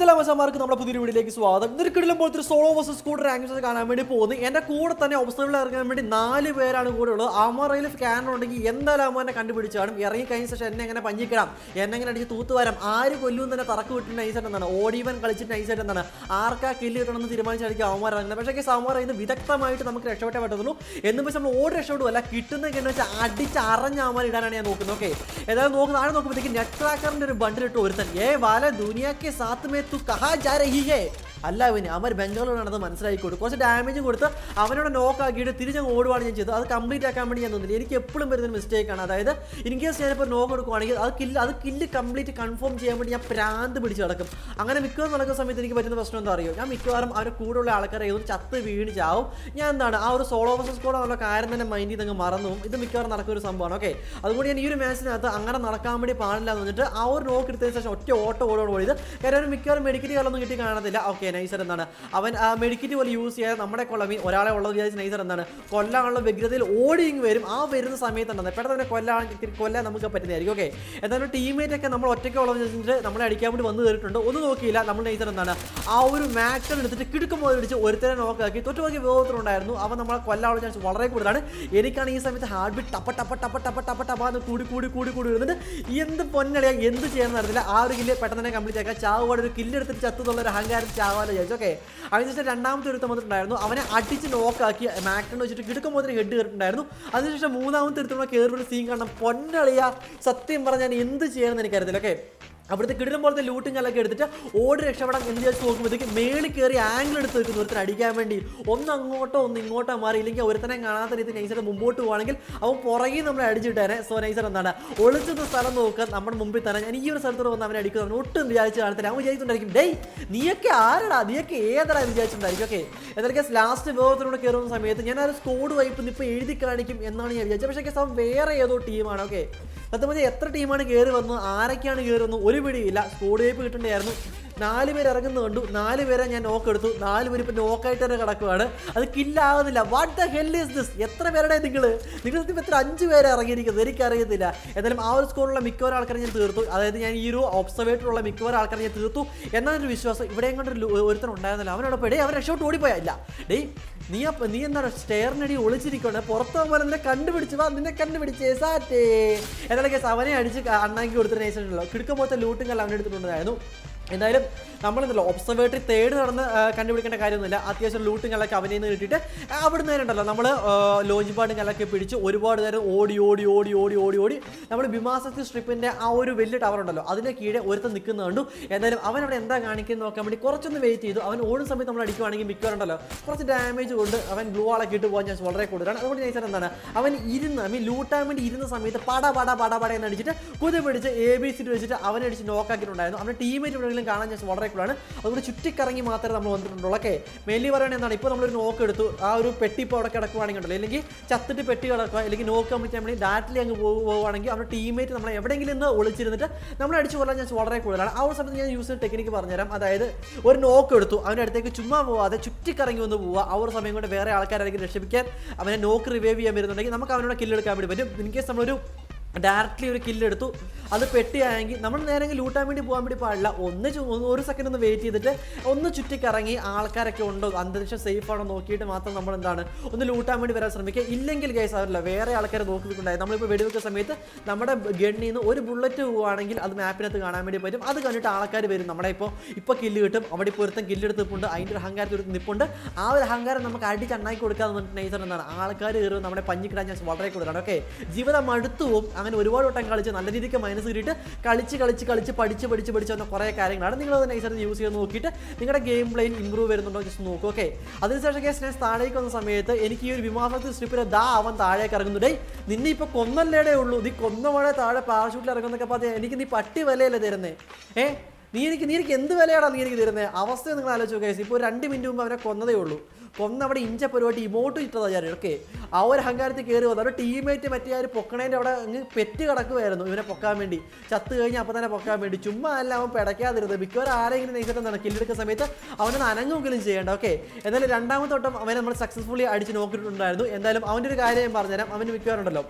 Guys മച്ചാമാർക്ക് നമ്മുടെ പുതിയൊരു വീഡിയോയിലേക്ക് സ്വാഗതം ഇന്നൊരു കിടിലും പോലത്തെ ഒരു സോളോ വേഴ്സസ് സ്കൂട്ടർ റാങ്ക്സ് കാണാൻ വേണ്ടി പോകുന്നു എൻ്റെ കൂടെ തന്നെ ഒബ്സർവിൽ ഇറങ്ങാൻ വേണ്ടി നാല് പേരാണ് കൂടെ ഉള്ളത് അമറയിൽ ക്യാനർ ഉണ്ടെങ്കിൽ എന്തായാലും അമ്മ എന്നെ കണ്ടുപിടിച്ചാണ് ഇറങ്ങി കഴിഞ്ഞ ശേഷം എന്നെ എങ്ങനെ പഞ്ഞിക്കിടാം എന്നെ എങ്ങനെ അടിച്ച് തൂത്തുവരാം ആര് കൊല്ലും തന്നെ തറക്ക് വിട്ടിട്ട് നൈസായിട്ട് എന്താണ് ഓടിവൻ കളിച്ചിട്ട് നൈസായിട്ട് എന്താണ് ആർക്കാ കില്ല് കിട്ടണമെന്ന് തീരുമാനിച്ചായിരിക്കും അവന്മാർ ഇറങ്ങുന്നത് പക്ഷേ കേസ് അവന്മാർ ഇന്ന് വിദഗ്ധമായിട്ട് നമുക്ക് രക്ഷപ്പെട്ടേ പറ്റത്തുള്ളൂ എന്നും വെച്ച് നമ്മൾ ഓടി രക്ഷപ്പെടുമല്ല കിട്ടുന്നതൊക്കെ എന്ന് വെച്ചാൽ അടിച്ച് അറിഞ്ഞ അവന്മാർ ഇടാനാണ് ഞാൻ നോക്കുന്നത് ഓക്കെ ഏതായാലും നോക്കുന്ന ആളെ നോക്കുമ്പോഴത്തേക്ക് നെറ്റ് ട്രാക്കറിന്റെ ഒരു ബണ്ടിലിട്ട് ഒരുത്തൻ ഏ വാല ദുനിയാക്കെ സാത്ത് മേ തു കഹാ ജാ രഹി ഹേ അല്ല അവന് അവൻ ബംഗാളൂരാണെന്ന് മനസ്സിലായിക്കോട്ടെ കുറച്ച് ഡാമേജും കൊടുത്ത് അവനോട് നോക്ക് ആക്കിയിട്ട് തിരിച്ചങ്ങ് ഓടുവാണ് ഞാൻ ചെയ്തത് അത് കംപ്ലീറ്റ് ആക്കാൻ വേണ്ടി ഞാൻ തോന്നില്ല എനിക്ക് എപ്പോഴും വരുന്ന മിസ്റ്റേക്ക് ആണ് അതായത് ഇൻ കേസ് ഞാനിപ്പോൾ നോക്ക് എടുക്കുവാണെങ്കിൽ അത് കില്ല് അത് കില്ല് കംപ്ലീറ്റ് കൺഫേം ചെയ്യാൻ വേണ്ടി ഞാൻ പ്രാന്ത് പിടിച്ച് കിടക്കും അങ്ങനെ മിക്കവാറും നടക്കുന്ന സമയത്ത് എനിക്ക് പറ്റുന്ന പ്രശ്നം എന്താ അറിയോ ഞാൻ മിക്കവാറും അവരുടെ കൂടെയുള്ള ആൾക്കാരെ ഏതൊരു ചത്ത് വീണ് ചാവും ഞാൻ എന്താണ് ആ ഒരു സോളോ വേഴ്സസ് സ്കോഡ് എന്നുള്ള കാര്യം തന്നെ മൈൻഡ് ചെയ്ത് അങ്ങ് മറന്നു പോകും. ഇത് മിക്കവാറും നടക്കുന്ന ഒരു സംഭവമാണ് ഓക്കെ അതുകൊണ്ട് ഞാൻ ഈ ഒരു മാച്ചിനകത്ത് അങ്ങനെ നടക്കാൻ വേണ്ടി പാടില്ല എന്ന് പറഞ്ഞിട്ട് ആ ഒരു നോക്ക് എടുത്തതിന് ശേഷം ഒറ്റ ഓട്ടോ ഓടോട് ഓടിയത് കാര്യം ഒരു മിക്കവാറും മെഡിക്കറ്റ് കാലൊന്നും കിട്ടി കാണത്തില്ല ഓക്കെ നൈസർ എന്താണ് അവൻ ആ മെഡിക്കറ്റ് പോലെ യൂസ് ചെയ്യാതെ നമ്മുടെ കൊള്ളമി ഒരാളെ ഉള്ളത് വിചാരിച്ച് നൈസർ എന്താണ് കൊല്ലാനുള്ള വ്യഗ്രതയിൽ ഓടി ഇങ്ങ് വരും ആ വരുന്ന സമയത്തുണ്ടെന്ന് പെട്ടെന്ന് തന്നെ കൊല്ലാൻ കൊല്ലാൻ നമുക്ക് പറ്റുന്നതായിരിക്കും ഓക്കെ എന്തായാലും ടീമേറ്റ് ഒക്കെ നമ്മൾ ഒറ്റയ്ക്ക് ഉള്ളത് വെച്ചിട്ട് നമ്മളെ അടിക്കാൻ വേണ്ടി വന്ന് കയറിയിട്ടുണ്ട് ഒന്നും നോക്കിയില്ല നമ്മൾ നൈസർ എന്താണ് ആ ഒരു മാക്ടർ എടുത്തിട്ട് കിടുക്കുമ്പോൾ അടിച്ച് ഒരുത്തരെ നോക്കാക്കി തൊട്ട് നോക്കി വേഗത്തിലുണ്ടായിരുന്നു അവൻ നമ്മളെ കൊല്ലാനുള്ള ചാൻസ് വളരെ കൂടുതലാണ് എനിക്കാണ് ഈ സമയത്ത് ഹാർട്ട് ബീറ്റ് ടപ്പ ടപ്പ ടപ്പ ടപ്പ ടപ്പ ടപ്പ എന്ന് കൂടി കൂടി കൂടി കൂടി വരുന്നുണ്ട് എന്ത് പൊന്നളിയാ എന്ത് ചെയ്യാൻ അറിയത്തില്ല ആ ഒരു കില്ല് പെട്ടെന്ന് തന്നെ കംപ്ലീറ്റ് ആക്കാം ചാവുപാട് ഒരു കില്ല് എടുത്തിട്ട് ചത്തുന്നുള്ള ഒരു അഹങ്കാരം ചാവാലോ വിചാരിച്ചു ഓക്കെ അതിനുശേഷം രണ്ടാമത്തെ ഒരുത്തം വന്നിട്ടുണ്ടായിരുന്നു അവനെ അടിച്ച് നോക്കാക്കി മാക്ടൺ വെച്ചിട്ട് കിടക്കുമ്പോൾ ഹെഡ് കയറിയിട്ടുണ്ടായിരുന്നു അതിനുശേഷം മൂന്നാമത്തെ ഒരുത്തം കയറി ഒരു സീൻ കാണണം പൊന്നളിയ സത്യം പറഞ്ഞാൽ ഞാൻ എന്ത് ചെയ്യണമെന്ന് എനിക്കറിയത്തില്ല ഓക്കെ അവിടുത്തെ കിടിലം പോലത്തെ ലൂട്ടും കല്ലൊക്കെ എടുത്തിട്ട് ഓടി രക്ഷപ്പെടാൻ എന്ത് വിചാരിച്ച് നോക്കുമ്പോഴത്തേക്ക് മേളിൽ കയറി ആംഗിൾ എടുത്ത് വെക്കുന്നു ഒരുത്തൻ അടിക്കാൻ വേണ്ടി ഒന്ന് അങ്ങോട്ടോ ഒന്ന് ഇങ്ങോട്ടോ മാറി ഇല്ലെങ്കിൽ ഒരുത്തനെ കാണാത്ത രീതിയിൽ നൈസർ മുമ്പോട്ട് പോവാണെങ്കിൽ അവൻ പുറകെ നമ്മളെ അടിച്ചിട്ടേനെ സോ നൈസർ എന്താണ് ഒളിച്ചത് സ്ഥലം നോക്കുക നമ്മുടെ മുമ്പിൽ തന്നെ ഞാൻ ഈ ഒരു സ്ഥലത്തോട് വന്ന് അവനെ അടിക്കുന്നത് അവൻ ഒട്ടും വിചാരിച്ച് കാണത്തില്ല അവൻ വിചാരിച്ചിട്ടുണ്ടായിരിക്കും ഡേയ് നീയൊക്കെ ആരടാ നീയൊക്കെ ഏതടാ വിചാരിച്ചിട്ടുണ്ടായിരിക്കും ഓക്കെ എന്തൊക്കെ ലാസ്റ്റ് വിഭവത്തിലൂടെ കയറുന്ന സമയത്ത് ഞാൻ ആ ഒരു സ്കോഡ് വൈപ്പ് ഇപ്പോൾ എഴുതി കാണിക്കും എന്നാണ് ഞാൻ വിചാരിച്ചത് പക്ഷേ അവൻ വേറെ ഏതോ ടീമാണ് ഓക്കെ സത്യം പറഞ്ഞാൽ എത്ര ടീമാണ് കയറി വന്നത് ആരൊക്കെയാണ് കയറി വന്നത് ഒരു പിടിയില്ല സ്കോഡ് വൈപ്പ് കിട്ടണ്ടായിരുന്നു നാല് പേര് ഇറങ്ങുന്ന കണ്ടു നാല് പേരെ ഞാൻ നോക്ക് എടുത്തു നാല് പേര് ഇപ്പം നോക്കായിട്ട് തന്നെ കിടക്കുവാണ് അത് കില്ലാവുന്നില്ല what the hell is this എത്ര പേരുടെ നിങ്ങൾ നിങ്ങൾ സത്യം എത്ര അഞ്ച് പേരെ ഇറങ്ങിയിരിക്കുന്നത് എനിക്കറിയത്തില്ല എന്തായാലും ആ ഒരു സ്കോഡിലുള്ള മിക്കവാറും ആൾക്കാരെ ഞാൻ തീർത്തു അതായത് ഞാൻ ഈ ഒരു ഒബ്സർവേറ്ററുള്ള മിക്കവാറും ആൾക്കാരെ ഞാൻ തീർത്തു എന്നൊരു വിശ്വാസം ഇവിടെയും കൊണ്ട് ഒരുത്തൻ ഉണ്ടായിരുന്നില്ല അവനോട് പെടേ അവൻ രക്ഷോട്ട് ഓടിപ്പോയാ ഇല്ല ഡേയ് നീ അപ്പ നീ എന്താണ് സ്റ്റെയറിനടി ഒളിച്ചിരിക്കണം പുറത്ത് പോകുമ്പോൾ നിന്നെ കണ്ടുപിടിച്ച് വാ നിന്നെ കണ്ടുപിടിച്ചേ സാറ്റേ എന്നാലും കേസ് അവനെ അടിച്ച് അണ്ണാക്കി കൊടുത്തിട്ട് നയിച്ചിട്ടുണ്ടല്ലോ കിടക്കം പോലത്തെ ലൂട്ടും കല്ല അവനെ എടുത്തിട്ടുണ്ടായിരുന്നു എന്തായാലും നമ്മളെന്തല്ലോ ഒബ്സർവേറ്ററി തേട് നടന്ന് ആ, കണ്ടുപിടിക്കേണ്ട കാര്യമൊന്നുമില്ല അത്യാവശ്യം ലൂട്ടും കല്ലൊക്കെ അവനിൽ നിന്ന് കിട്ടിയിട്ട് ആ, അവിടുന്ന് നേരം ഉണ്ടല്ലോ നമ്മൾ ലോഞ്ച് പാടും കല്ലൊക്കെ പിടിച്ച് ഒരുപാട് നേരം ഓടി ഓടി ഓടി ഓടി ഓടി ഓടി നമ്മൾ ബിമാസത്തി സ്ട്രിപ്പിൻ്റെ ആ ഒരു വലിയ ടവർ ഉണ്ടല്ലോ അതിൻ്റെ കീഴെ ഒരുത്തം നിൽക്കുന്ന കണ്ടു എന്തായാലും അവൻ അവിടെ എന്താ കാണിക്കുന്നത് നോക്കാൻ വേണ്ടി കുറച്ചൊന്ന് വെയിറ്റ് ചെയ്തു അവൻ ഓടുന്ന സമയത്ത് നമ്മൾ അടിക്കുവാണെങ്കിൽ മിക്കവാറുണ്ടല്ലോ കുറച്ച് ഡാമേജ് കൊണ്ട് അവൻ ഗ്ലൂ ആളൊക്കെ ഇട്ട് പോകാൻ ചാൻസ് വളരെ കൂടുതലാണ് അതുകൊണ്ട് ഞാൻ എന്താണ് അവൻ ഇരുന്ന് ഐ മീൻ ലൂട്ടാൻ വേണ്ടി ഇരുന്ന സമയത്ത് പട പട പട പട എന്ന് അടിച്ചിട്ട് കുതി പിടിച്ച് എ ബി സി വെച്ചിട്ട് അവനെ അടിച്ച് നോക്കാക്കിയിട്ടുണ്ടായിരുന്നു അവൻ്റെ ടീമേറ്റ് എവിടെയെങ്കിലും കാണാൻ ചാൻസ് വളരെ കൂടുതലാണ് അതുകൊണ്ട് ചുറ്റിക്കറങ്ങി മാത്രമേ നമ്മൾ വന്നിട്ടുള്ളൂ ഓക്കെ മെയിൻലി പറയുന്നത് എന്താണ് ഇപ്പോൾ നമ്മളൊരു നോക്ക് എടുത്തു ആ ഒരു പെട്ടി ഇപ്പോൾ അവിടെ കിടക്കുവാണെങ്കിൽ ഉണ്ടല്ലോ അല്ലെങ്കിൽ ചത്തിട്ട് പെട്ടി കിടക്കുക അല്ലെങ്കിൽ നോക്ക് കമ്മിറ്റ് നമ്മൾ ഡാറ്റിൽ അങ്ങ് പോകു- പോവുകയാണെങ്കിൽ അവരുടെ ടീമേറ്റ് നമ്മളെ എവിടെയെങ്കിലും നിന്ന് ഒളിച്ചിരുന്നിട്ട് നമ്മളെ അടിച്ച് കൊല്ലാൻ ചാൻസ് വളരെ കൂടുതലാണ് ആ ഒരു സമയത്ത് ഞാൻ യൂസ് ചെയ്യുന്ന ടെക്നിക്ക് പറഞ്ഞുതരാം അതായത് ഒരു നോക്ക് എടുത്തു അവൻ്റെ അടുത്തേക്ക് ചുമ്മാ പോവാതെ ചുറ്റിക്കറങ്ങി വന്ന് പോവുക ആ ഒരു സമയം കൊണ്ട് വേറെ ആൾക്കാരായിരിക്കും രക്ഷിപ്പിക്കാൻ അവനെ നോക്ക് റിവൈവ് ചെയ്യാൻ വരുന്നുണ്ടെങ്കിൽ നമുക്ക് അവനോട് കില്ലെടുക്കാൻ വേണ്ടി പറ്റും ഇൻ കേസ് നമ്മളൊരു ഡയറക്റ്റ്ലി ഒരു കില്ലെടുത്തു അത് പെട്ടിയായെങ്കിൽ നമ്മൾ നേരെ ലൂട്ടാൻ വേണ്ടി പോകാൻ വേണ്ടി പാടില്ല ഒന്ന് ചു- ഒന്ന് ഒരു സെക്കൻഡ് ഒന്ന് വെയിറ്റ് ചെയ്തിട്ട് ഒന്ന് ചുറ്റിക്കറങ്ങി ആൾക്കാരൊക്കെ ഉണ്ടോ അന്തരീക്ഷം സേഫ് ആണോ നോക്കിയിട്ട് മാത്രം നമ്മൾ എന്താണ് ഒന്ന് ലൂട്ടാൻ വേണ്ടി വരാൻ ശ്രമിക്കുക ഇല്ലെങ്കിൽ കേസ് അവരല്ല വേറെ ആൾക്കാരെ നോക്കിയിട്ടുണ്ടായി നമ്മളിപ്പോൾ വെടിവെക്കുന്ന സമയത്ത് നമ്മുടെ ഗണ്ണിൽ നിന്ന് ഒരു ബുള്ളറ്റ് പോവുകയാണെങ്കിൽ അത് മാപ്പിനകത്ത് കാണാൻ വേണ്ടി പറ്റും അത് കണ്ടിട്ട് ആൾക്കാർ വരും നമ്മുടെ ഇപ്പോൾ ഇപ്പോൾ കില്ല് കിട്ടും അവിടെ ഇപ്പോൾ ഒരുത്തൻ കില്ലെടുത്ത് നിൽപ്പുണ്ട് അതിൻ്റെ ഒരു അഹങ്കാരത്തിൽ ഒരു നിൽപ്പുണ്ട് ആ ഒരു അഹങ്കാരം നമുക്ക് അടിച്ച് അണ്ണാക്കി കൊടുക്കാന്ന് പറഞ്ഞിട്ട് നൈസർ എന്താണ് ആൾക്കാർ കയറും നമ്മുടെ പഞ്ഞിക്കിടാൻ ചാൻസ് വളരെ കൂടുതലാണ് ഓക്കെ ജീവിതം മടുത്തു പോകും അങ്ങനെ ഒരുപാട് വട്ടം കളിച്ച് നല്ല രീതിക്ക് മൈനസ് കിട്ടിയിട്ട് കളിച്ച് കളിച്ച് കളിച്ച് പഠിച്ച് പഠിച്ച് പഠിച്ച് വന്ന കുറേ കാര്യങ്ങളാണ് നിങ്ങൾ അത് നൈസർ യൂസ് ചെയ്ത് നോക്കിയിട്ട് നിങ്ങളുടെ ഗെയിം പ്ലേയിൽ ഇമ്പ്രൂവ് വരുന്നുണ്ടോ ജസ്റ്റ് നോക്കും ഓക്കെ അതിനുശേഷം കേസ് ഞാൻ താഴേക്ക് വന്ന സമയത്ത് എനിക്ക് ഈ ഒരു വിമാനത്തിൽ സ്ട്രിപ്പിൽ ദാ അവൻ താഴേക്ക് ഇറങ്ങുന്നുണ്ടേ നിന്നെ ഇപ്പൊ കൊന്നല്ലേടേ ഉള്ളൂ നീ കൊന്നവളെ താഴെ പാരഷൂട്ടിൽ ഇറങ്ങുന്നൊക്കെ പറഞ്ഞാൽ എനിക്ക് നീ പട്ടി വിലയല്ലേ തരുന്നേ ഏ നീ എനിക്ക് നീ എനിക്ക് എന്ത് വിലയാടാ നീ എനിക്ക് തരുന്നത് അവസ്ഥ നിങ്ങൾ ആലോചിച്ച് നോക്കുക ഇപ്പോൾ ഒരു രണ്ട് മിനിറ്റ് മുമ്പ് അവനെ കൊന്നതേ ഉള്ളൂ കൊന്ന അവിടെ ഇഞ്ച പരിപാടി ഇമോട്ട് ഇട്ടതാ ഞാൻ ഓക്കെ ആ ഒരു അഹങ്കാരത്തിൽ കയറി വന്നു അവരുടെ ടീമേറ്റ് മറ്റേ ആ ഒരു പൊക്കണേൻ്റെ അവിടെ അങ്ങ് പെറ്റ് കിടക്കുമായിരുന്നു ഇവനെ പൊക്കാൻ വേണ്ടി ചത്ത് കഴിഞ്ഞ് അപ്പം തന്നെ പൊക്കാൻ വേണ്ടി ചുമ്മാ അല്ല അവൻ പിടയ്ക്കാതിരുന്നത് മിക്കവാറും ആരെങ്കിലും നെയ്തിട്ട് കില്ലെടുക്കുന്ന സമയത്ത് അവനെ അനങ്ങുമെങ്കിലും ചെയ്യേണ്ട ഓക്കെ എന്നാലും രണ്ടാമത്തെ വട്ടം അവനെ നമ്മൾ സക്സസ്ഫുള്ളി അടിച്ച് നോക്കിയിട്ടുണ്ടായിരുന്നു എന്തായാലും അവൻ്റെ ഒരു കാര്യം ഞാൻ പറഞ്ഞുതരാം അവന് മിക്കവാറും ഉണ്ടല്ലോ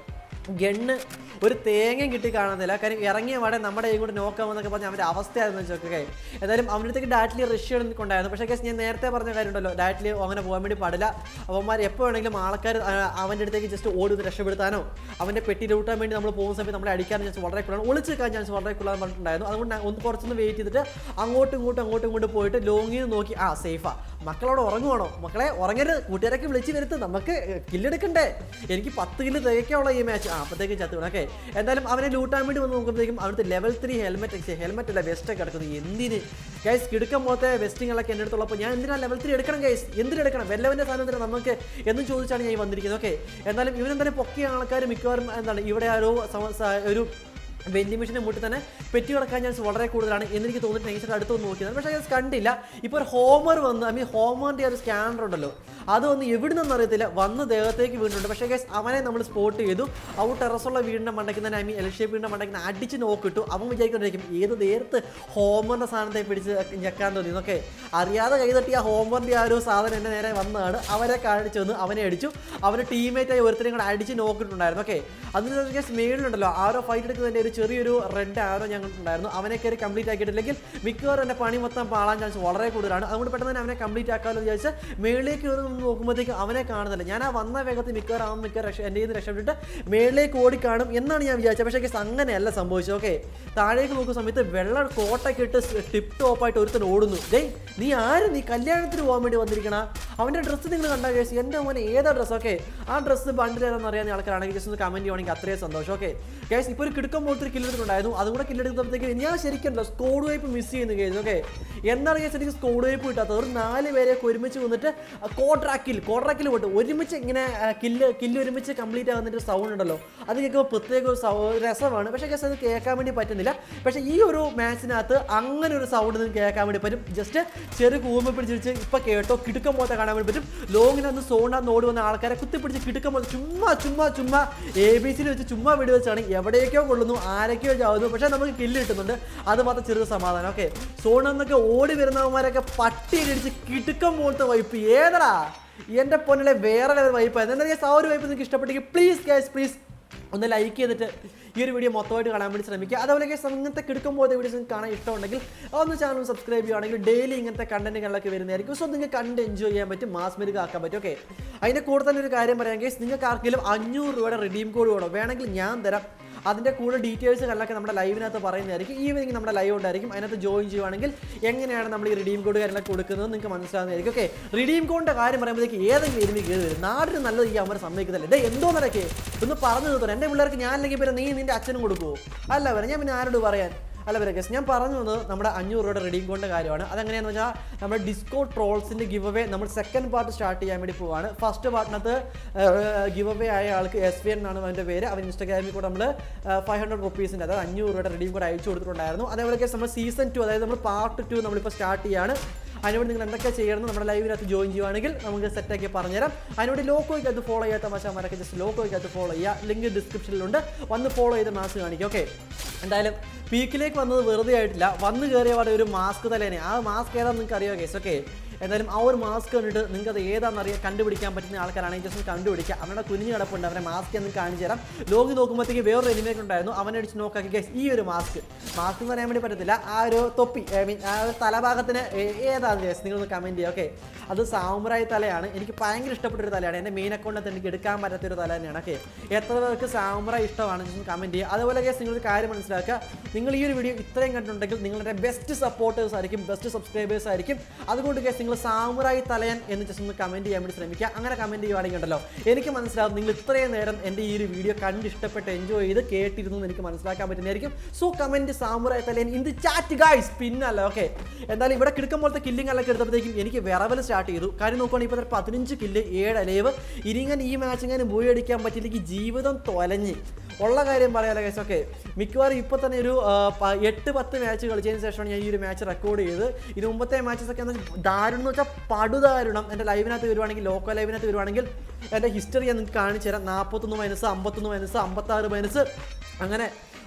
ഗണ്ണ് ഒരു തേങ്ങയും കിട്ടി കാണുന്നില്ല കാര്യം ഇറങ്ങിയ പാടെ നമ്മുടെ കൈ കൂടെ നോക്കാമെന്നൊക്കെ പറഞ്ഞ അവൻ്റെ അവസ്ഥയായിരുന്നു വെച്ചൊക്കെ എന്തായാലും അവൻ്റെ അടുത്തേക്ക് ഡാറ്റ്ലി റഷ്യ ഉണ്ടായിരുന്നു പക്ഷേ കേസ് ഞാൻ നേരത്തെ പറഞ്ഞ കാര്യമുണ്ടല്ലോ ഡാറ്റ്ലി അങ്ങനെ പോകാൻ വേണ്ടി പാടില്ല അവന്മാർ എപ്പോൾ വേണമെങ്കിലും ആൾക്കാർ അവൻ്റെ അടുത്തേക്ക് ജസ്റ്റ് ഓടി ഒന്ന് രക്ഷപ്പെടുത്താനോ അവൻ്റെ പെട്ടി ലൂട്ടാൻ വേണ്ടി നമ്മൾ പോകുന്ന സമയത്ത് നമ്മളെ അടിക്കാനും ചാൻസ് വളരെ കൂടുതലാണ് ഒളിച്ച് വെക്കാൻ ചാൻസ് വളരെ കൂടുതലാണ് പറഞ്ഞിട്ടുണ്ടായിരുന്നു അതുകൊണ്ട് ഞാൻ ഒന്ന് കുറച്ചൊന്ന് വെയിറ്റ് ചെയ്തിട്ട് അങ്ങോട്ടും ഇങ്ങോട്ടും അങ്ങോട്ടും ഇങ്ങോട്ടും പോയിട്ട് ലോങ്ങിൽ നിന്ന് നോക്കി ആ സേഫാ മക്കളോട് ഉറങ്ങുവാണോ മക്കളെ ഉറങ്ങരുത് കൂട്ടുകാരൊക്കെ വിളിച്ച് വരുത്ത് നമുക്ക് കില്ലെടുക്കണ്ടേ എനിക്ക് പത്ത് കില്ല് തികയ്ക്കാനുള്ള ഈ മാച്ച് ആ അപ്പോഴത്തേക്കും ചത്തു വീണു ഓക്കെ എന്തായാലും അവനെ ലൂട്ടാൻ വേണ്ടി വന്ന് നോക്കുമ്പോഴത്തേക്കും അവിടുത്തെ ലെവൽ ത്രീ ഹെൽമെറ്റ് ഹെൽമെറ്റ് അല്ല വെസ്റ്റ് കിടക്കുന്നത് എന്തിന് ഗൈസ് കിടക്കാൻ പോലത്തെ വെസ്റ്റിങ്ങളൊക്കെ എൻ്റെ അടുത്തുള്ളപ്പോൾ ഞാൻ എന്തിനാ ലെവൽ ത്രീ എടുക്കണം ഗൈസ് എന്തിനെടുക്കണം വെല്ലവൻ്റെ സാധനം എന്തിനാ നമുക്ക് എന്നും ചോദിച്ചാണ് ഞാൻ ഈ വന്നിരിക്കുന്നത് ഓക്കെ എന്തായാലും ഇവനെന്തായാലും പൊക്കിയ ആൾക്കാർ മിക്കവാറും എന്താണ് ഇവിടെ ആ ഒരു സമ- സ- ഒരു വെൻഡിങ് മെഷീനെ മുട്ടി തന്നെ പെറ്റി കിടക്കാൻ ചാൻസ് വളരെ കൂടുതലാണ് എന്ന് എനിക്ക് തോന്നിയിട്ട് നൈസായിട്ട് അടുത്ത് വന്ന് നോക്കിയത് പക്ഷേ അത് കണ്ടില്ല ഇപ്പോൾ ഒരു ഹോമർ വന്ന് ഐ മീൻ ഹോമറിൻ്റെ ഒരു സ്കാനർ ഉണ്ടല്ലോ അത് വന്ന് എവിടെ നിന്നും അറിയത്തില്ല വന്ന് ദേഹത്തേക്ക് വീണിട്ടുണ്ട് പക്ഷേ ഗൈസ് അവനെ നമ്മൾ സ്പോട്ട് ചെയ്തു അവ ടെറസുള്ള വീടിൻ്റെ മണ്ടയ്ക്ക് തന്നെ ഐ മീൻ എൽഷേപ്പ് വീടിൻ്റെ മണ്ടയ്ക്ക് തന്നെ അടിച്ച് നോക്കിട്ടു അവൻ വിചാരിക്കൊണ്ടിരിക്കും ഏത് നേരത്ത് ഹോമറിൻ്റെ സാധനത്തെ പിടിച്ച് ഞെക്കാൻ തോന്നി എന്നൊക്കെ അറിയാതെ കൈതട്ടി ആ ഹോമറിൻ്റെ ആ ഒരു സാധനം എൻ്റെ നേരെ വന്നതാണ് അവരെ കാണിച്ചു വന്ന് അവനെ അടിച്ചു അവൻ്റെ ടീമേറ്റായി ഒരുത്തരെയും കൂടെ അടിച്ച് നോക്കിയിട്ടുണ്ടായിരുന്നു ഓക്കെ അതിന് കേസ് മേളിലുണ്ടല്ലോ ആരോ ഫൈറ്റ് എടുക്കുന്നതിൻ്റെ ഒരു ചെറിയൊരു റെഡ് ആരോ ഞങ്ങൾക്കുണ്ടായിരുന്നു അവനെ കയറി കംപ്ലീറ്റ് ആക്കിയിട്ടില്ലെങ്കിൽ മിക്കവാറും എൻ്റെ പണി മൊത്തം പാളാൻ ചാൻസ് വളരെ കൂടുതലാണ് അതുകൊണ്ട് പെട്ടെന്ന് തന്നെ അവനെ കംപ്ലീറ്റ് ആക്കാമെന്ന് വിചാരിച്ച് മേളിലേക്ക് കയറി നിന്ന് നോക്കുമ്പോഴത്തേക്ക് അവനെ കാണുന്നില്ല ഞാൻ ആ വന്ന വേഗത്തിൽ മിക്കവാറും അവൻ മിക്ക രക്ഷ എൻ്റെ നിന്ന് രക്ഷപ്പെട്ടിട്ട് മേളിലേക്ക് ഓടിക്കാണും എന്നാണ് ഞാൻ വിചാരിച്ചത് പക്ഷേ കേസ് അങ്ങനെയല്ല സംഭവിച്ചത് ഓക്കെ താഴേക്ക് നോക്കുന്ന സമയത്ത് വെള്ള കോട്ടൊക്കെ ഇട്ട് ടിപ്പ് ടോപ്പായിട്ട് ഒരുത്തൻ ഓടുന്നു ഡേയ് നീ ആര് നീ കല്യാണത്തിന് പോകാൻ വേണ്ടി വന്നിരിക്കണ അവൻ്റെ ഡ്രസ്സ് നിങ്ങൾ കണ്ടാ കേസ് എൻ്റെ മോനെ ഏതാ ഡ്രസ്സ് ഓക്കെ ആ ഡ്രസ്സ് ബണ്ടിൽ ഏതാണെന്ന് അറിയാവുന്ന ആൾക്കാരാണെങ്കിൽ ജസ്റ്റ് ഒന്ന് കമൻറ്റ് ചെയ്യുവാണെങ്കിൽ അത്രയും സന്തോഷം ഓക്കെ കേസ് ഇപ്പോൾ ഒരു കിടക്കം പോലത്തെ ഒരു കില്ലെടുത്തിട്ടുണ്ടായിരുന്നു അതും കൂടെ കില്ലെടുത്തപ്പോഴത്തേക്ക് ഞാൻ ശരിക്കും സ്കോഡ് വൈപ്പ് മിസ് ചെയ്യുന്നു കേസ് ഓക്കെ എന്താണ് കേസ് എനിക്ക് സ്കോഡ് വൈപ്പ് കിട്ടാത്തത് ഒരു നാല് പേരെയൊക്കെ ഒരുമിച്ച് വന്നിട്ട് കോട്രാക്കിൽ കോട്രാക്കിൽ പോയിട്ട് ഒരുമിച്ച് ഇങ്ങനെ ആ, കില്ല് കില്ല് ഒരുമിച്ച് കംപ്ലീറ്റ് ആകുന്നൊരു സൗണ്ട് ഉണ്ടല്ലോ അത് കേൾക്കുമ്പോൾ പ്രത്യേക ഒരു സൗ രസമാണ് പക്ഷേ കേസ് അത് കേൾക്കാൻ വേണ്ടി പറ്റുന്നില്ല പക്ഷേ ഈ ഒരു മാച്ചിനകത്ത് അങ്ങനെ ഒരു സൗണ്ട് നിങ്ങൾക്ക് കേൾക്കാൻ വേണ്ടി പറ്റും ജസ്റ്റ് ചെറു കൂമ്പ് പിടിച്ചിട്ട് ഇപ്പൊ കേട്ടോ കിടുക്കം പോലത്തെ കാണാൻ വേണ്ടി പറ്റും ലോങ്ങിനന്ന് സോണിനകത്ത് ഓടി വന്ന ആൾക്കാരെ കുത്തിപ്പിടിച്ച് കിടുക്കം പോലെ ചുമ്മാ ചുമ്മാ ചുമ്മാ എ ബി സിയിൽ വെച്ച് ചുമ്മാ വെടി വെച്ചാണ് എവിടേക്കോ കൊള്ളുന്നു ആരൊക്കെയോ ചാവുന്നു പക്ഷേ നമുക്ക് കില്ല് കിട്ടുന്നുണ്ട് അത് മാത്രം ചെറിയ സമാധാനം ഓക്കെ സോണിൽ നിന്നൊക്കെ ഓടി വരുന്നവന്മാരൊക്കെ പട്ടിയിടിച്ച് കിടുക്കം പോലത്തെ വൈപ്പ് ഏതടാ എൻ്റെ പൊന്നിലെ വേറെ ലെവൽ വൈപ്പായിരുന്നു എന്താ ആ ഒരു വൈപ്പ് നിങ്ങൾക്ക് ഇഷ്ടപ്പെട്ടെങ്കിൽ പ്ലീസ് ഗൈസ് പ്ലീസ് ഒന്ന് ലൈക്ക് ചെയ്തിട്ട് ഈ ഒരു വീഡിയോ മൊത്തമായിട്ട് കാണാൻ വേണ്ടി ശ്രമിക്കുക അതുപോലെ കേസ് ഇങ്ങനത്തെ കിടക്കുമ്പോഴത്തെ വീഡിയോസ് നിങ്ങൾക്ക് കാണാൻ ഇഷ്ടമുണ്ടെങ്കിൽ ഒന്ന് ചാനൽ സബ്സ്ക്രൈബ് ചെയ്യുകയാണെങ്കിൽ ഡെയിലി ഇങ്ങനത്തെ കണ്ടന്റുകളിലൊക്കെ വരുന്നതായിരിക്കും സോ നിങ്ങൾക്ക് കണ്ട് എൻജോയ് ചെയ്യാൻ പറ്റും മാസ് മെരുക്ക് ആക്കാൻ പറ്റും ഓക്കെ അതിൻ്റെ കൂടെ തന്നെ ഒരു കാര്യം പറയാം കേസ് നിങ്ങൾക്ക് ആർക്കെങ്കിലും അഞ്ഞൂറ് രൂപയുടെ റിഡീം കോഡ് വേണോ വേണമെങ്കിൽ ഞാൻ തരാം അതിൻ്റെ കൂടെ ഡീറ്റെയിൽസ് കാര്യങ്ങളൊക്കെ നമ്മുടെ ലൈവിനകത്ത് പറയുന്നതായിരിക്കും ഈവനിങ് നമ്മുടെ ലൈവ് ഉണ്ടായിരിക്കും അതിനകത്ത് ജോയിൻ ചെയ്യുവാണെങ്കിൽ എങ്ങനെയാണ് നമ്മൾ ഈ റിഡീം കോഡ് കാര്യങ്ങളൊക്കെ കൊടുക്കുന്നത് നിങ്ങൾക്ക് മനസ്സിലാകുന്നതായിരിക്കും ഓക്കെ റിഡീം കോഡിൻ്റെ കാര്യം പറയുമ്പോഴത്തേക്ക് ഏതെങ്കിലും എരുമി കയറി വരും നാടിന് നല്ലത് ഈ അമ്മ സമ്മതിക്കുന്നില്ല ഡേ എന്തോ നിനക്ക് ഒന്ന് പറഞ്ഞു തീർത്തോ എൻ്റെ പിള്ളേർക്ക് ഞാൻ അല്ലെങ്കിൽ പിന്നെ നീ നിൻ്റെ അച്ഛനും കൊടുക്കുമോ അല്ല വരെ ഞാൻ പിന്നെ ആരോട് പറയാൻ അല്ല വരെ ഗസ് ഞാൻ പറഞ്ഞു വന്നത് നമ്മുടെ അഞ്ഞൂറ് രൂപയുടെ റെഡീം കോഡിൻ്റെ കാര്യമാണ് അതെങ്ങനെയാണെന്ന് വെച്ചാൽ നമ്മുടെ ഡിസ്കോ ട്രോൾസിൻ്റെ ഗിവ് അവേ നമ്മൾ സെക്കൻഡ് പാർട്ട് സ്റ്റാർട്ട് ചെയ്യാൻ വേണ്ടി പോവാണ് ഫസ്റ്റ് പാർട്ടിനകത്ത് ഗിവ് അവേ ആയ ആൾക്ക് എസ് വി എന്നാണ് അവൻ്റെ പേര് അവൻ ഇൻസ്റ്റാഗ്രാമിൽ കൂടെ നമ്മൾ ഫൈവ് ഹൺഡ്രഡ് റുപ്പീസിൻ്റെ അതായത് അഞ്ഞൂറ് രൂപയുടെ റെഡീം കോഡ് അയച്ചു കൊടുത്തിട്ടുണ്ടായിരുന്നു അതേപോലെ കേസ് നമ്മൾ സീസൺ ടു അതായത് നമ്മൾ പാർട്ട് ടു നമ്മളിപ്പോൾ സ്റ്റാർട്ട് ചെയ്യാണ് അതിനുവേണ്ടി നിങ്ങൾ എന്തൊക്കെ ചെയ്യണം നമ്മുടെ ലൈവിനകത്ത് ജോയിൻ ചെയ്യുവാണെങ്കിൽ നമുക്ക് സെറ്റാക്കി പറഞ്ഞുതരാം അതിനുവേണ്ടി ലോക്കോയ്ക്കകത്ത് ഫോളോ ചെയ്യാത്ത മച്ചാമാരൊക്കെ ജസ്റ്റ് ലോക്കോയ്ക്കകത്ത് ഫോളോ ചെയ്യുക ലിങ്ക് ഡിസ്ക്രിപ്ഷനിലുണ്ട് വന്ന് ഫോളോ ചെയ്ത് മാസ് കാണിക്കും ഓക്കെ എന്തായാലും പീക്കിലേക്ക് വന്നത് വെറുതെ ആയിട്ടില്ല വന്ന് കയറിയ പാടെ ഒരു മാസ്ക് തലേനെ ആ മാസ്ക് ഏതാണെന്ന് നിങ്ങൾക്ക് അറിയാം കേസ് ഓക്കെ എന്തായാലും ആ ഒരു മാസ്ക് കണ്ടിട്ട് നിങ്ങൾക്ക് അത് ഏതാണെന്ന് അറിയാൻ കണ്ടുപിടിക്കാൻ പറ്റുന്ന ആൾക്കാരാണെങ്കിൽ ജസ്റ്റ് ഒന്ന് കണ്ടുപിടിക്കുക അവരുടെ കുഞ്ഞു കിടപ്പുണ്ട് അവരെ മാസ്ക് എന്ന് കാണിച്ചു തരാം ലോകി നോക്കുമ്പോഴത്തേക്ക് വേറൊരു എനിമേക്ക് ഉണ്ടായിരുന്നു അവനെ അടിച്ച് നോക്കാക്കി ഗൈസ് ഈ ഒരു മാസ്ക് മാസ്ക് എന്ന് പറയാൻ വേണ്ടി പറ്റത്തില്ല ആ ഒരു തൊപ്പി ഐ മീൻ ആ ഒരു തലഭാഗത്തിന് ഏ- ഏതാണ് ഗൈസ് നിങ്ങളൊന്ന് കമൻറ്റ് ചെയ്യുക ഓക്കെ അത് സാമുറായി തലയാണ് എനിക്ക് ഭയങ്കര ഇഷ്ടപ്പെട്ട ഒരു തലയാണ് എൻ്റെ മെയിൻ അക്കൗണ്ടിൽ എനിക്ക് എടുക്കാൻ പറ്റാത്ത ഒരു തല തന്നെയാണ് ഓക്കെ എത്ര പേർക്ക് സാമുറായി ഇഷ്ടമാണ് ജസ്റ്റ് കമൻറ്റ് ചെയ്യുക അതുപോലെ ഗൈസ് നിങ്ങളൊരു കാര്യം മനസ്സിലാക്കുക നിങ്ങൾ ഈ ഒരു വീഡിയോ ഇത്രയും കണ്ടിട്ടുണ്ടെങ്കിൽ നിങ്ങളുടെ ബെസ്റ്റ് സപ്പോർട്ടേഴ്സ് ആയിരിക്കും ബെസ്റ്റ് സബ്സ്ക്രൈബേഴ്സ് ആയിരിക്കും അതുകൊണ്ട് ഗൈസ് നിങ്ങൾ സാമുറായി തലയൻ എന്ന് ജസ്റ്റ് ഒന്ന് കമൻറ്റ് ചെയ്യാൻ വേണ്ടി ശ്രമിക്കുക അങ്ങനെ കമൻറ്റ് ചെയ്യുവാണെങ്കിൽ ഉണ്ടല്ലോ എനിക്ക് മനസ്സിലാവും നിങ്ങൾ ഇത്രയും നേരം എൻ്റെ ഈ ഒരു വീഡിയോ കണ്ട് ഇഷ്ടപ്പെട്ട് എൻജോയ് ചെയ്ത് കേട്ടിരുന്നു എന്ന് എനിക്ക് മനസ്സിലാക്കാൻ പറ്റുന്നതായിരിക്കും സോ കമൻറ്റ് സാമുറായി തലയൻ ഇൻ ദി ചാറ്റ് ഗൈസ് പിന്നല്ല ഓക്കെ എന്തായാലും ഇവിടെ കിടക്കും പോലത്തെ കില്ലിംഗ് അല്ലൊക്കെ എടുത്തപ്പോഴത്തേക്കും എനിക്ക് വിറവൽ സ്റ്റാർട്ട് ചെയ്തു കാര്യം നോക്കുവാണെങ്കിൽ ഇപ്പോൾ തന്നെ പതിനഞ്ച് കില്ല് ഏഴ് അലേവ് ഇനി ഇങ്ങനെ ഈ മാച്ച് ഇങ്ങനെ ബോയി അടിക്കാൻ പറ്റിയില്ലെങ്കിൽ ജീവിതം തൊലഞ്ഞ് ഉള്ള കാര്യം പറയാലോ കേസ് ഓക്കെ മിക്കവാറും ഇപ്പോൾ തന്നെ ഒരു ആ, പ- എട്ട് പത്ത് മാച്ച് കളിച്ചതിന് ശേഷമാണ് ഞാൻ ഈ ഒരു മാച്ച് റെക്കോർഡ് ചെയ്ത് ഇതിന് മുമ്പത്തെ മാച്ചസ് ഒക്കെ എന്ന് വെച്ചാൽ ദാരുണം എന്ന് വെച്ചാൽ പടുദാരുണം എൻ്റെ ലൈവിനകത്ത് വരുവാണെങ്കിൽ ലോക്കൽ ലൈവിനകത്ത് വരുവാണെങ്കിൽ എൻ്റെ ഹിസ്റ്ററി ഞാൻ നിങ്ങൾക്ക് കാണിച്ചു തരാം നാൽപ്പത്തൊന്ന് മൈനസ് അമ്പത്തൊന്ന് മൈനസ് അമ്പത്താറ് മൈനസ് അങ്ങനെ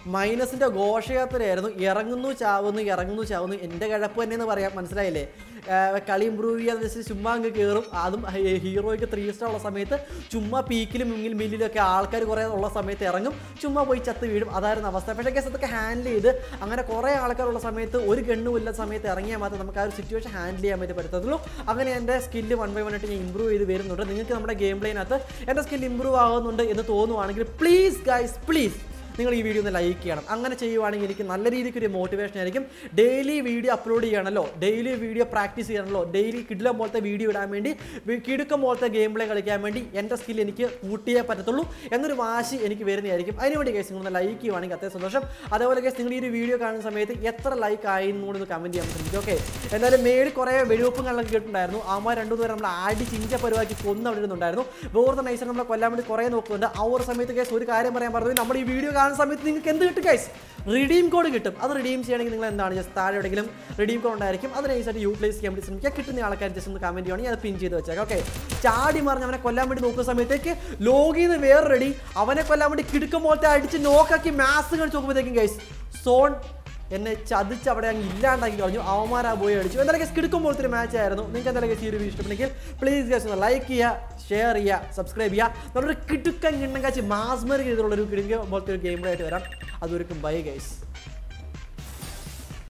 മൈനസിൻ്റെ ഘോഷയാത്രയായിരുന്നു ഇറങ്ങുന്നു ചാവുന്നു ഇറങ്ങുന്നു ചാവുന്നു എൻ്റെ കിഴപ്പ് തന്നെ എന്ന് പറയാം മനസ്സിലായില്ലേ ആ, കളി ഇമ്പ്രൂവ് ചെയ്യാന്ന് വെച്ചാൽ ചുമ്മാ അങ്ങ് കയറും അതും ഹി- ഹീറോയ്ക്ക് ത്രീ സ്റ്റാർ ഉള്ള സമയത്ത് ചുമ്മാ പീക്കിലും മുങ്ങിൽ മില്ലിലും ഒക്കെ ആൾക്കാർ കുറേ ഉള്ള സമയത്ത് ഇറങ്ങും ചുമ്മാ പോയി ചത്ത് വീഴും അതായിരുന്നു അവസ്ഥ പക്ഷേ കേസ് അതൊക്കെ ഹാൻഡിൽ ചെയ്ത് അങ്ങനെ കുറേ ആൾക്കാരുള്ള സമയത്ത് ഒരു ഗണ്ണും ഇല്ലാത്ത സമയത്ത് ഇറങ്ങിയാൽ മാത്രമേ നമുക്ക് ആ ഒരു സിറ്റുവേഷൻ ഹാൻഡിൽ ചെയ്യാൻ പറ്റി പറ്റത്തുള്ളൂ അങ്ങനെ എൻ്റെ സ്കില്ല് വൺ ബൈ വൺ ആയിട്ട് ഞാൻ ഇമ്പ്രൂവ് ചെയ്ത് വരുന്നുണ്ട് നിങ്ങൾക്ക് നമ്മുടെ ഗെയിം പ്ലേനകത്ത് എൻ്റെ സ്കിൽ ഇമ്പ്രൂവ് ആകുന്നുണ്ട് എന്ന് തോന്നുവാണെങ്കിൽ പ്ലീസ് ഗൈസ് പ്ലീസ് നിങ്ങൾ ഈ വീഡിയോ ഒന്ന് ലൈക്ക് ചെയ്യണം അങ്ങനെ ചെയ്യുവാണെങ്കിൽ എനിക്ക് നല്ല രീതിക്ക് ഒരു മോട്ടിവേഷൻ ആയിരിക്കും ഡെയിലി വീഡിയോ അപ്ലോഡ് ചെയ്യണമല്ലോ ഡെയിലി വീഡിയോ പ്രാക്ടീസ് ചെയ്യണമല്ലോ ഡെയിലി കിടിലം പോലത്തെ വീഡിയോ ഇടാൻ വേണ്ടി വി- കിടുക്കം പോലത്തെ ഗെയിം പ്ലേ കളിക്കാൻ വേണ്ടി എൻ്റെ സ്കിൽ എനിക്ക് കൂട്ടിയേ പറ്റത്തുള്ളൂ എന്നൊരു വാശി എനിക്ക് വരുന്നതായിരിക്കും അതിനുവേണ്ടി കേസ് നിങ്ങൾ ലൈക്ക് ചെയ്യുവാണെങ്കിൽ അത്രയും സന്തോഷം അതേപോലെ കേസ് നിങ്ങൾ ഈ ഒരു വീഡിയോ കാണുന്ന സമയത്ത് എത്ര ലൈക്ക് ആയി എന്ന് കൂടി ഒന്ന് കമൻറ്റ് ചെയ്യാൻ ശ്രമിക്കും ഓക്കെ എന്തായാലും മേളിൽ കുറേ വെടിവെപ്പും കള്ളൊക്കെ കേട്ടിട്ടുണ്ടായിരുന്നു അമ്മ രണ്ടു പേരും നമ്മൾ ആടി ചിഞ്ച പരിപാടി കൊന്നു അവിടെ ഇരുന്നുണ്ടായിരുന്നു വേറെ നൈസർ നമ്മളെ കൊല്ലാൻ വേണ്ടി കുറേ നോക്കുന്നുണ്ട് ആ ഒരു സമയത്ത് കേസ് ഒരു കാര്യം പറയാൻ പറഞ്ഞു നമ്മൾ ഈ വീഡിയോ കാണുന്ന സമയത്ത് നിങ്ങൾക്ക് എന്ത് കിട്ടും ഗൈസ് റിഡീം കോഡ് കിട്ടും അത് റിഡീം ചെയ്യണമെങ്കിൽ നിങ്ങൾ എന്താണ് ജസ്റ്റ് താഴെ എവിടെയെങ്കിലും റിഡീം കോഡ് ഉണ്ടായിരിക്കും അത് നൈസായിട്ട് യൂട്ടിലൈസ് ചെയ്യാൻ വേണ്ടി ശ്രമിക്കുക കിട്ടുന്ന ആൾക്കാർ ജസ്റ്റ് ഒന്ന് കമൻറ്റ് ചെയ്യുകയാണെങ്കിൽ അത് പിൻ ചെയ്ത് വെച്ചേക്കാം ഓക്കെ ചാടി മറിഞ്ഞ് അവനെ കൊല്ലാൻ വേണ്ടി നോക്കുന്ന സമയത്തേക്ക് ലോഗിന്ന് വേറെ റെഡി അവനെ കൊല്ലാൻ വേണ്ടി കിടുക്കം പോലത്തെ അടിച്ച് നോക്കാക്കി മാസ് കാണിച്ച് നോക്കുമ്പോഴത്തേക്കും ഗൈസ് സോൺ എന്നെ ചതിച്ച് അവിടെ അങ്ങ് ഇല്ലാണ്ടാക്കി കളഞ്ഞു അവന്മാരാ പോയി അടിച്ചു എന്തായാലും ഗസ് കിടക്കും പോലത്തെ ഒരു മാച്ച് ആയിരുന്നു നിങ്ങൾക്ക് എന്തായാലും ഗസ് ഈ ഒരു വീഡിയോ ഇഷ്ടപ്പെട്ടെങ്കിൽ പ്ലീസ് ഗസ് ഒന്ന് ലൈക്ക് ചെയ്യുക ഷെയർ ചെയ്യുക സബ്സ്ക്രൈബ് ചെയ്യുക നമ്മളൊരു കിടുക്കൻ കിണ്ണം കാച്ചി മാസ്മർ ചെയ്തുള്ള ഒരു കിടുക്ക പോലത്തെ ഒരു ഗെയിം ആയിട്ട് വരാം അതൊരുക്കും ബൈ ഗൈസ്